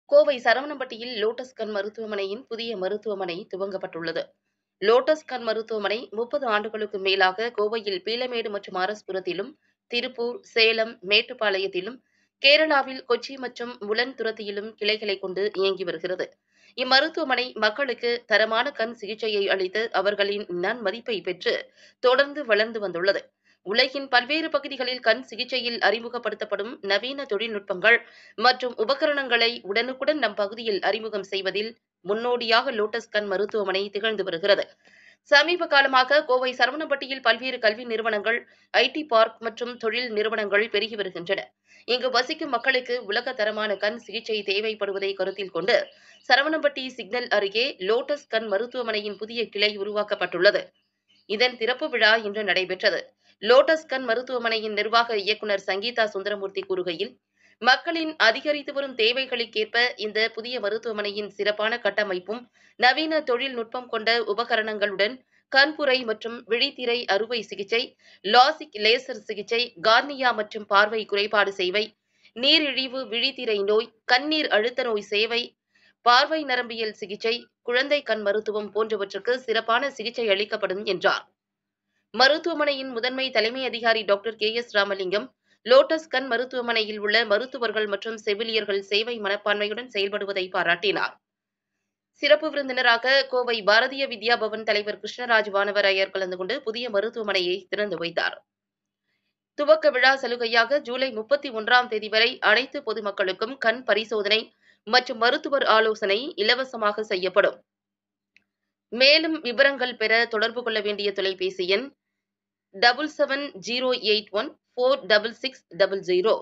Kovai சரவணம்பட்டியில் lotus கண் மருத்துவமனையின் புதிய மருத்துவமனை துவங்கப்பட்டுள்ளது லோட்டஸ் கண் மருத்துவமனை முப்பது ஆண்டுகளுக்கு மேலாக கோவையில் பீளமேடு மற்றும் ஆரஸ்புரத்திலும் திருப்பூர் சேலம் மேட்டுப்பாளையத்திலும் கேரளாவில் கொச்சி மற்றும் முலன்துரத்தியிலும் கிளைகளை கொண்டு இயங்கி வருகிறது இம்மருத்துவமனை மக்களுக்கு தரமான கண் சிகிச்சையை அளித்து அவர்களின் நன்மதிப்பை பெற்று தொடர்ந்து வளர்ந்து வந்துள்ளது உலகின் பல்வேறு பகுதிகளில் கண் சிகிச்சையில் அறிமுகப்படுத்தப்படும் நவீன தொழில்நுட்பங்கள் மற்றும் உபகரணங்களை உடனுக்குடன் நம் பகுதியில் அறிமுகம் செய்வதில் முன்னோடியாக லோட்டஸ் கண் மருத்துவமனை திகழ்ந்து வருகிறது சமீப காலமாக கோவை சரவணம்பட்டியில் பல்வேறு கல்வி நிறுவனங்கள் ஐடி பார்க் மற்றும் தொழில் நிறுவனங்கள் பெருகி வருகின்றன இங்கு வசிக்கும் மக்களுக்கு உலக தரமான கண் சிகிச்சை தேவைப்படுவதை கருத்தில் கொண்டு சரவணம்பட்டி சிக்னல் அருகே லோட்டஸ் கண் மருத்துவமனையின் புதிய கிளை உருவாக்கப்பட்டுள்ளது இதன் திறப்பு விழா இன்று நடைபெற்றது லோட்டஸ் கண் மருத்துவமனையின் நிர்வாக இயக்குநர் சங்கீதா சுந்தரமூர்த்தி கூறுகையில் மக்களின் அதிகரித்து வரும் தேவைகளுக்கேற்ப இந்த புதிய மருத்துவமனையின் சிறப்பான கட்டமைப்பும் நவீன தொழில்நுட்பம் கொண்ட உபகரணங்களுடன் கண்புரை மற்றும் விழித்திரை அறுவை சிகிச்சை லாசிக் லேசர் சிகிச்சை கார்னியா மற்றும் பார்வை குறைபாடு சேவை நீரிழிவு விழித்திரை நோய் கண்ணீர் அழுத்த நோய் சேவை பார்வை நரம்பியல் சிகிச்சை குழந்தை கண் மருத்துவம் போன்றவற்றுக்கு சிறப்பான சிகிச்சை அளிக்கப்படும் என்றார் மருத்துவமனையின் முதன்மை தலைமை அதிகாரி doctor K S Ramalingam Lotus கண் மருத்துவமனையில் உள்ள மருத்துவர்கள் மற்றும் செவிலியர்கள் சேவை மனப்பான்மையுடன் செயல்படுவதை பாராட்டினார் சிறப்பு விருந்தினராக கோவை பாரதிய வித்யா பவன் தலைவர் கிருஷ்ணராஜ் வானவர் ஐயர் கலந்து கொண்டு புதிய மருத்துவமனையை திறந்து வைத்தார் துவக்க விழா சலுகையாக ஜூலை முப்பத்தி ஒன்றாம் தேதி வரை அனைத்து பொதுமக்களுக்கும் கண் பரிசோதனை மற்றும் மருத்துவர் ஆலோசனை இலவசமாக செய்யப்படும் மேலும் விவரங்கள் பெற தொடர்பு கொள்ள வேண்டிய தொலைபேசி எண் double seven zero eight one four double six double zero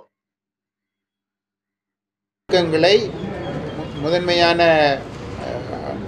இயக்கங்களை மு- முதன்மையான அஹ்,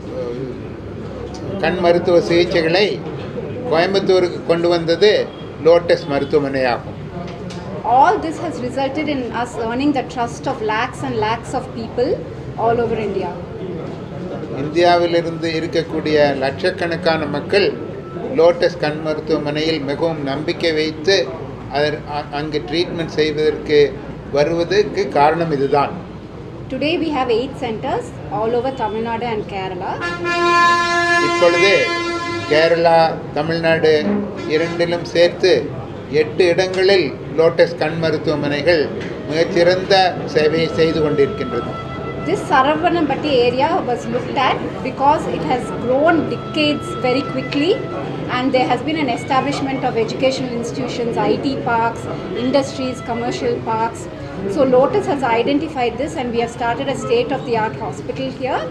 கண் மருத்துவ சிகிச்சைகளை கோயம்புத்தூருக்கு கொண்டு வந்தது லோட்டஸ் மருத்துவமனை ஆகும் All this has resulted in us earning the trust of lakhs and lakhs of people all over India. இந்தியாவிலிருந்து இருக்கக்கூடிய லட்சக்கணக்கான மக்கள் லோட்டஸ் கண் மருத்துவமனையில் மிகவும் நம்பிக்கை வைத்து அதர் அ- அங்கு ட்ரீட்மெண்ட் செய்வதற்கு வருவதற்கு காரணம் இதுதான் Today we have eight centers all over Tamil Nadu and Kerala. இப்பொழுது கேரளா தமிழ்நாடு இரண்டிலும் சேர்த்து எட்டு இடங்களில் லோட்டஸ் கண் மருத்துவமனைகள் மிகச்சிறந்த சேவையை செய்து கொண்டிருக்கின்றது This Saravanambatti area was looked at because it has grown decades very quickly and there has been an establishment of educational institutions, IT parks, industries, commercial parks. So Lotus has identified this and we have started a state of the art hospital here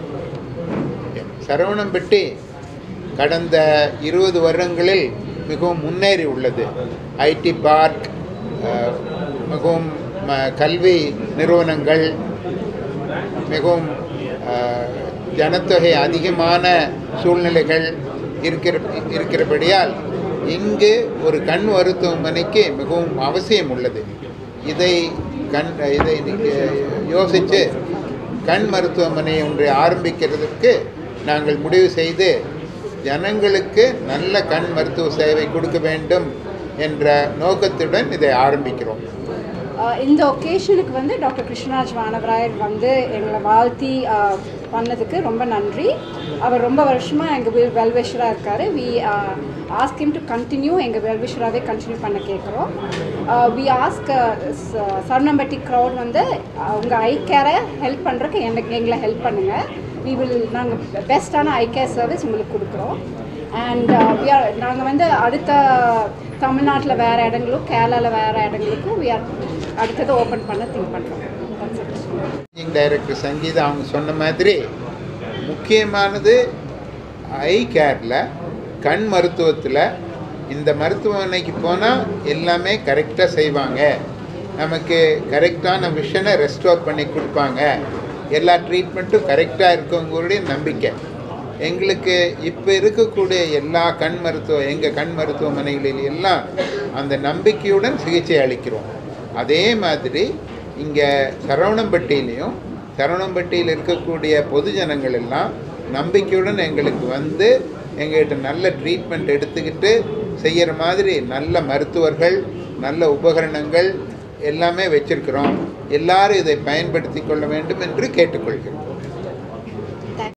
Saravanampatti கடந்த இருபது வருடங்களில் மிகவும் முன்னேறி உள்ளது IT park அஹ், மிகவும் ம- கல்வி நிறுவனங்கள் மிகவும் அஹ், ஜனத்தொகை அதிகமான சூழ்நிலைகள் இருக்கிற இருக்கிறபடியால் இங்கு ஒரு கண் மருத்துவமனைக்கு மிகவும் அவசியம் உள்ளது இதை கண் இதை யோசித்து கண் மருத்துவமனை ஒன்றை ஆரம்பிக்கிறதுக்கு நாங்கள் முடிவு செய்து ஜனங்களுக்கு நல்ல கண் மருத்துவ சேவை கொடுக்க வேண்டும் என்ற நோக்கத்துடன் இதை ஆரம்பிக்கிறோம் ஆஹ் இந்த ஒகேஷனுக்கு வந்து டாக்டர் கிருஷ்ணராஜ் வானவராயர் வந்து எங்களை வாழ்த்தி ஆஹ், பண்ணதுக்கு ரொம்ப நன்றி அவர் ரொம்ப வருஷமாக எங்கள் வெல் வெல்விஷராக இருக்கார் we ask him to continue எங்கள் வெல்விஷராகவே கண்டினியூ பண்ண கேட்குறோம் வி ஆஸ்க் சரணம்பட்டி க்ரௌட் வந்து உங்கள் ஐ கேரை ஹெல்ப் பண்ணுறதுக்கு எனக்கு எங்களை ஹெல்ப் பண்ணுங்கள் வி வில் நாங்கள் பெஸ்ட்டான ஐ கேர் சர்வீஸ் உங்களுக்கு கொடுக்குறோம் அண்ட் நாங்கள் வந்து அடுத்த தமிழ்நாட்டில் வேறு இடங்களும் கேரளாவில் வேறு இடங்களுக்கும் we are அடுத்தது ஓப்பன் பண்ண திங்க் பண்ணுறோம் மேனேஜிங் டைரக்டர் சங்கீதா அவங்க சொன்ன மாதிரி முக்கியமானது ஐ கேரில் கண் மருத்துவத்தில் இந்த மருத்துவமனைக்கு போனால் எல்லாமே கரெக்டாக செய்வாங்க நமக்கு கரெக்டான விஷனை ரெஸ்டோர் பண்ணி கொடுப்பாங்க எல்லா ட்ரீட்மெண்ட்டும் கரெக்டாக இருக்குங்களுடைய நம்பிக்கை எங்களுக்கு இப்போ இருக்கக்கூடிய எல்லா கண் மருத்துவ எங்கள் கண் மருத்துவமனைகளில் எல்லாம் அந்த நம்பிக்கையுடன் சிகிச்சை அளிக்கிறோம் அதே மாதிரி இங்கே சரவணம்பட்டியிலையும் சரவணம்பட்டியில் இருக்கக்கூடிய பொதுஜனங்கள் எல்லாம் நம்பிக்கையுடன் எங்களுக்கு வந்து எங்கள்கிட்ட நல்ல ட்ரீட்மெண்ட் எடுத்துக்கிட்டு செய்கிற மாதிரி நல்ல மருத்துவர்கள் நல்ல உபகரணங்கள் எல்லாமே வச்சிருக்கிறோம் எல்லாரும் இதை பயன்படுத்தி கொள்ள வேண்டும் என்று கேட்டுக்கொள்கிறோம்